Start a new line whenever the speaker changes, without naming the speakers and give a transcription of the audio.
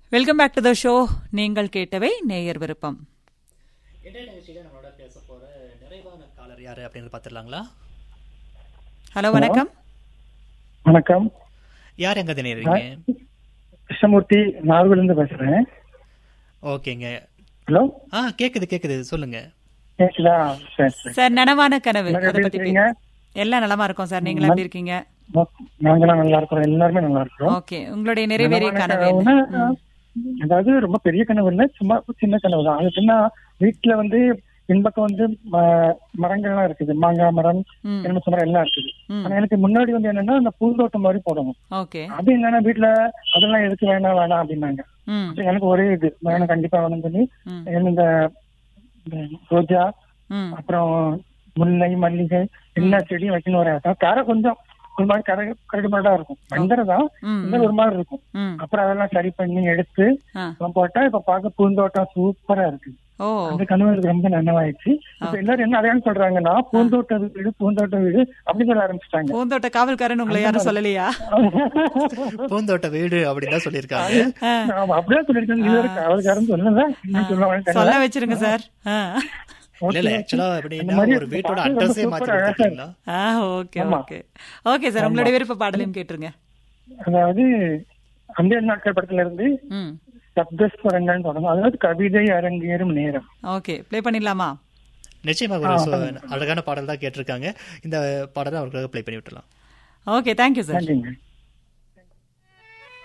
Welcome back to the show நீங்கள் கேட்டவை நேயர் விருப்பம்
இன்றைய நிகழ்ச்சியில நம்மளோட பேச போற நிறைவான காலர் யாரு அப்படின்னு பார்த்துடலாங்களா
ஹலோ வணக்கம்
வணக்கம்
யார் எங்க தினீங்க
கிருஷ்ணமூர்த்தி நாகூர்லேருந்து பேசுறேன்
ஓகேங்க
ஹலோ
ஆ கேக்குது கேக்குது சொல்லுங்க
கேக்குதா சரி சரி
சார் நனவான கனவு
எல்லாரும்
அதை
எப்படி
பத்தி
இருக்கீங்க?
பே- எல்லாம் நலமா இருக்கோம் சார் நீங்க எப்படி இருக்கீங்க
நாங்களாம் நல்லா இருக்கிறோம் எல்லாருமே நல்லா இருக்கிறோம்
ஓகே உங்களுடைய நிறைவேறிய
நனவான
கனவு என்ன?
கனவுனா, அதாவது ரொம்ப பெரிய கனவு இல்ல சும்மா சின்ன கனவு தான் அது என்ன வீட்டுல வந்து பின்பக்கம் வந்து ம- மரங்கள்லாம் இருக்குது மாங்காய் மரம்
ம்.
எலுமிச்சை மரம் எல்லாம் இருக்குது
ம்.
ஆனா எனக்கு முன்னாடி வந்து என்னன்னா அந்த பூந்தோட்டம் மாதிரி போடணும்
ஓகே
அது என்னன்னா வீட்டுல அதெல்லாம் எதுக்கு வேணாம் வேணாம் அப்படின்னாங்க
ம்
அப்ப எனக்கு ஒரே இது வேணும் கண்டிப்பா வேணும் சொல்லி
ம்.
எனக்கு இந்த இந்த ரோஜா
ம்
அப்புறம் முல்லை மல்லிகை எல்லா செடியும் வைக்கணும் ஒரு ஆசை கரை கொஞ்சம் ஒரு மாதிரி கரை கரடு மாடா இருக்கும் மந்தரதான்
ம்,
இந்த ஒரு மாதிரி இருக்கும்
ம்
அப்புறம் அதெல்லாம் சரி பண்ணி எடுத்து
ஆ.
அப்புறம் போட்டா இப்ப பார்க்க பூந்தோட்டம் சூப்பரா இருக்கு
ஓ
அந்த கனவு எனக்கு ரொம்ப நனவாயிடுச்சு இப்ப எல்லாரும் என்ன அடையாளம் சொல்றாங்கன்னா பூந்தோட்ட வீடு பூந்தோட்ட வீடு அப்படின்னு சொல்ல ஆரம்பிச்சிட்டாங்க
பூந்தோட்ட காவல்காரன் உங்களை யாரும் சொல்லலையா
பூந்தோட்ட வீடு அப்படின்னு தான் சொல்லியிருக்காங்க
ஆமா அப்படியே சொல்லிருக்காங்க இது வரைக்கும் அவருக்காரன் சொல்லல இன்னும் சொல்ல
சொல்ல வச்சிருங்க சார் ஆ.
இல்ல இல்ல ஆக்சுவலா எப்படின்னா ஒரு வீட்டோட அட்ரஸே மாத்தி கொடுத்துருக்கீங்களா
ஆ ஓகே ஓகே ஓகே சார் உங்களுடைய விருப்ப பாடலையும் கேட்டுருங்க
அதாவது அந்த நாட்கள் படத்துல இருந்து
ம்
சப்தஸ்வரங்கள் தொடங்கும் அதாவது கவிதை அரங்கேறும் நேரம்
ஓகே ப்ளே பண்ணிடலாமா
நிச்சயமா ஒரு சு- அழகான பாடல் தான் கேட்டிருக்காங்க இந்த பாடலை அவர்களுக்காக ப்ளே பண்ணி விட்டுலாம்
ஓகே தேங்க்யூ சார்
நன்றிங்க